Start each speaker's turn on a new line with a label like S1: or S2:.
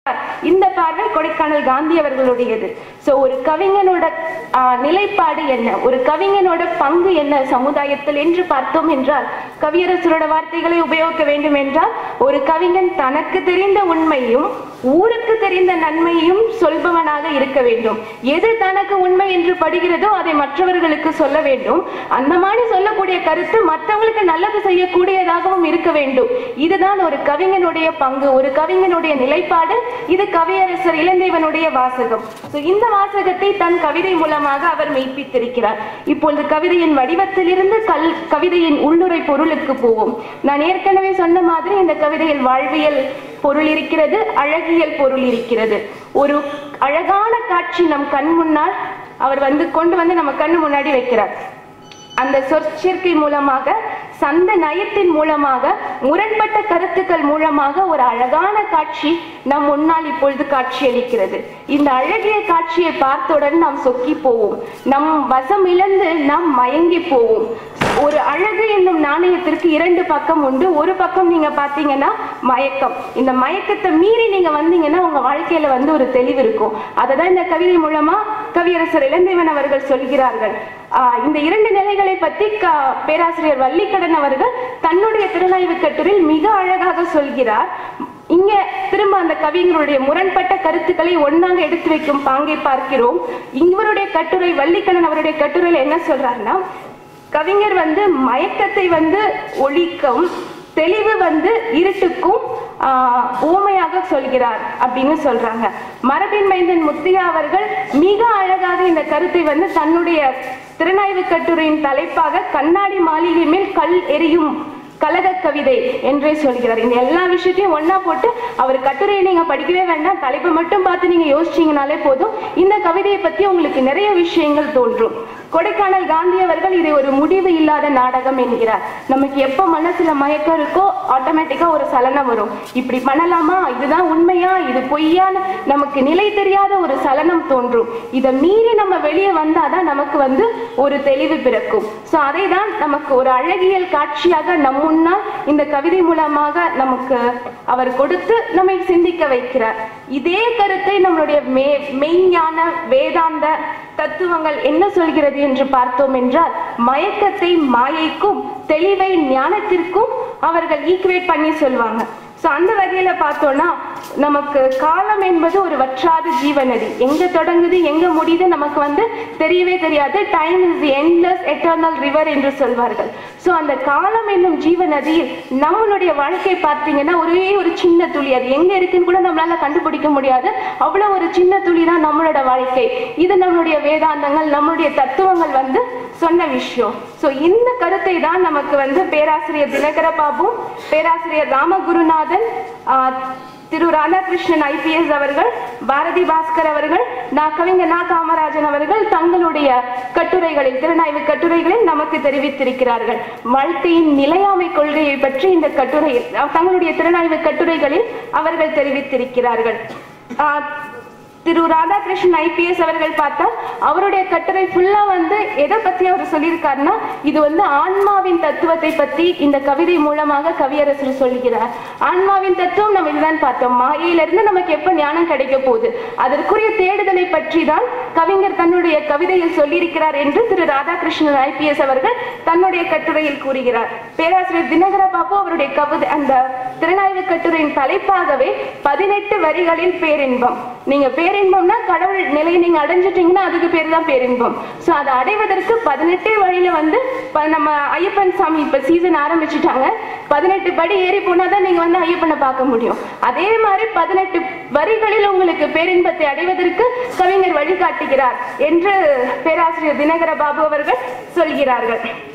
S1: இந்த பார்வை கொடைக்கானல் காந்தி அவர்களுடையது சோ ஒரு கவிஞனோட ஆஹ், நிலைப்பாடு என்ன ஒரு கவிஞனோட பங்கு என்ன சமுதாயத்தில் என்று பார்த்தோம் என்றால் கவியரசரோட வார்த்தைகளை உபயோகிக்க வேண்டும் என்றால் ஒரு கவிஞன் தனக்கு தெரிந்த உண்மையும் ஊருக்கு தெரிந்த நன்மையும் சொல்பவனாக இருக்க வேண்டும் எது தனக்கு உண்மை என்று படுகிறதோ அதை மற்றவர்களுக்கு சொல்ல வேண்டும் அந்த மாதிரி சொல்லக்கூடிய கருத்து மற்றவங்களுக்கு நல்லது செய்யக்கூடியதாகவும் இருக்க வேண்டும் இதுதான் ஒரு கவிஞனுடைய பங்கு ஒரு கவிஞனுடைய நிலைப்பாடு இது கவியரசர் இளந்தேவனுடைய வாசகம் So, இந்த வாசகத்தை தன் கவிதை மூலமாக அவர் மெய்ப்பித்திருக்கிறார் இப்பொழுது கவிதையின் வடிவத்திலிருந்து கல் கவிதையின் உள்ளுரை பொருளுக்கு போவோம் நான் ஏற்கனவே சொன்ன மாதிரி இந்த கவிதையில் வாழ்வியல் பொருள் இருக்கிறது அழகியல் பொருள் இருக்கிறது ஒரு அழகான காட்சி நம் கண் முன்னால் அவர் வந்து கொண்டு வந்து நம்ம கண்ணு முன்னாடி வைக்கிறார் அந்த சொற்சேர்க்கை மூலமாக சந்த நயத்தின் மூலமாக முரண்பட்ட கருத்துக்கள் மூலமாக ஒரு அழகான காட்சி நம் முன்னால் இப்பொழுது காட்சியளிக்கிறது இந்த அழகிய காட்சியை பார்த்தவுடன் நாம் சொக்கி போவோம் நம் வசம் இழந்து நாம் மயங்கி போவோம் ஒரு அழகு என்னும் நாணயத்திற்கு இரண்டு பக்கம் உண்டு ஒரு பக்கம் நீங்க பாத்தீங்கன்னா மயக்கம் இந்த மயக்கத்தை மீறி நீங்க வந்தீங்கன்னா உங்க வாழ்க்கையில வந்து ஒரு தெளிவு இருக்கும் அதை தான் இந்த கவிதை மூலமா கவியரசர் இளந்தேவன் அவர்கள் சொல்கிறார்கள் ஆஹ் இந்த இரண்டு நிலைகளை பத்தி க- பேராசிரியர் வள்ளிக்கடன் அவர்கள் தன்னுடைய திறனாய்வு கட்டுரையில் மிக அழகாக சொல்கிறார் இங்க திரும்ப அந்த கவிஞருடைய முரண்பட்ட கருத்துக்களை ஒன்னாக எடுத்து வைக்கும் பாங்கை பார்க்கிறோம் இவருடைய கட்டுரை வள்ளிக்கடன் அவருடைய கட்டுரையில என்ன சொல்றாருன்னா கவிஞர் வந்து மயக்கத்தை வந்து ஒழிக்கும் தெளிவு வந்து இருட்டுக்கும் ஆஹ், ஊமையாக சொல்கிறார் அப்படின்னு சொல்றாங்க மரபின் மைந்தன் முத்தியா அவர்கள் மிக அழகாக இந்த கருத்தை வந்து தன்னுடைய திறனாய்வு கட்டுரையின் தலைப்பாக கண்ணாடி மாளிகை மேல் கல் எரியும் கலக கவிதை என்றே சொல்கிறார் இந்த எல்லா விஷயத்தையும் ஒண்ணா போட்டு அவர் கட்டுரையை நீங்க படிக்கவே வேண்டாம் தலைப்பை மட்டும் பார்த்து நீங்க யோசிச்சீங்கனாலே போதும் இந்த கவிதையை பத்தி உங்களுக்கு நிறைய விஷயங்கள் தோன்றும் கொடைக்கானல் காந்தி அவர்கள் இதை ஒரு முடிவு இல்லாத நாடகம் என்கிறார் நமக்கு எப்ப மனசுல மயக்கம் இருக்கோ ஆட்டோமேட்டிக்கா ஒரு சலனம் வரும் இப்படி பண்ணலாமா இதுதான் உண்மையா இது பொய்யான்னு நமக்கு நிலை தெரியாத ஒரு சலனம் தோன்றும் இதை மீறி நம்ம வெளியே வந்தாதான் நமக்கு வந்து ஒரு தெளிவு பிறக்கும் சோ அதை தான் நமக்கு ஒரு அழகியல் காட்சியாக நம் முன்னால் இந்த கவிதை மூலமாக நமக்கு அவர் கொடுத்து நம்மை சிந்திக்க வைக்கிறார் இதே கருத்தை நம்மளுடைய மே மெய்ஞான வேதாந்த தத்துவங்கள் என்ன சொல்கிறது என்று பார்த்தோம் என்றால் மயக்கத்தை மாயைக்கும் தெளிவை ஞானத்திற்கும் அவர்கள் ஈக்குவேட் பண்ணி சொல்வாங்க ஸோ அந்த வகையில பார்த்தோம்னா நமக்கு காலம் என்பது ஒரு வற்றாத ஜீவநதி எங்க தொடங்குது எங்க முடியுது நமக்கு வந்து தெரியவே தெரியாது time is endless eternal river என்று சொல்வார்கள் ஸோ அந்த காலம் என்னும் ஜீவநதியில் நம்மளுடைய வாழ்க்கை பார்த்தீங்கன்னா ஒரே ஒரு சின்ன துளி அது எங்க இருக்குன்னு கூட நம்மளால கண்டுபிடிக்க முடியாது அவ்வளவு ஒரு சின்ன துளி தான் நம்மளோட வாழ்க்கை இது நம்மளுடைய வேதாந்தங்கள் நம்மளுடைய தத்துவங்கள் வந்து சொன்ன விஷயம் ஸோ இந்த கருத்தை தான் நமக்கு வந்து பேராசிரியர் தினகர பாபு பேராசிரியர் ராமகுருநாதன் ஆஹ், திரு ராதாகிருஷ்ணன் ஐபிஎஸ் அவர்கள் பாரதி பாஸ்கர் அவர்கள் நான் கவிஞர் நா காமராஜன் அவர்கள் தங்களுடைய கட்டுரைகளில் திறனாய்வு கட்டுரைகளில் நமக்கு தெரிவித்திருக்கிறார்கள் வாழ்க்கையின் நிலையாமை கொள்கையை பற்றி இந்த கட்டுரையில் அஹ், தங்களுடைய திறனாய்வு கட்டுரைகளில் அவர்கள் தெரிவித்திருக்கிறார்கள் ஆஹ், திரு ராதாகிருஷ்ணன் ஐபிஎஸ் அவர்கள் பார்த்தா அவருடைய கட்டுரை ஃபுல்லா வந்து எதை பத்தி அவர் சொல்லியிருக்காருன்னா இது வந்து ஆன்மாவின் தத்துவத்தை பத்தி இந்த கவிதை மூலமாக கவியரசர் சொல்கிறார் ஆன்மாவின் தத்துவம் நம்ம இதுதான் பார்த்தோம் மாயையிலிருந்து நமக்கு எப்ப ஞானம் கிடைக்க போகுது அதற்குரிய தேடுதலை பற்றி தான் கவிஞர் தன்னுடைய கவிதையில் சொல்லியிருக்கிறார் என்று திரு ராதாகிருஷ்ணன் ஐபிஎஸ் அவர்கள் தன்னுடைய கட்டுரையில் கூறுகிறார் பேராசிரியர் தினகர பாபு அவருடைய கவிதை அந்த திறனாய்வு கட்டுரையின் தலைப்பாகவே பதினெட்டு வரிகளில் பேரின்பம் நீங்க பேரின்பம்னா கடவுள் நிலையை நீங்க அடைஞ்சிட்டீங்கன்னா அதுக்கு பேர் தான் பேரின்பம் சோ அதை அடைவதற்கு பதினெட்டே வழியில வந்து ப- நம்ம ஐயப்பன் சாமி இப்ப சீசன் ஆரம்பிச்சுட்டாங்க பதினெட்டு படி ஏறி போனாதான் நீங்க வந்து ஐயப்பனை பார்க்க முடியும் அதே மாதிரி பதினெட்டு வரிகளில் உங்களுக்கு பேரின்பத்தை அடைவதற்கு கவிஞர் வழிகாட்டுகிறார் என்று பேராசிரியர் தினகர பாபு அவர்கள் சொல்கிறார்கள்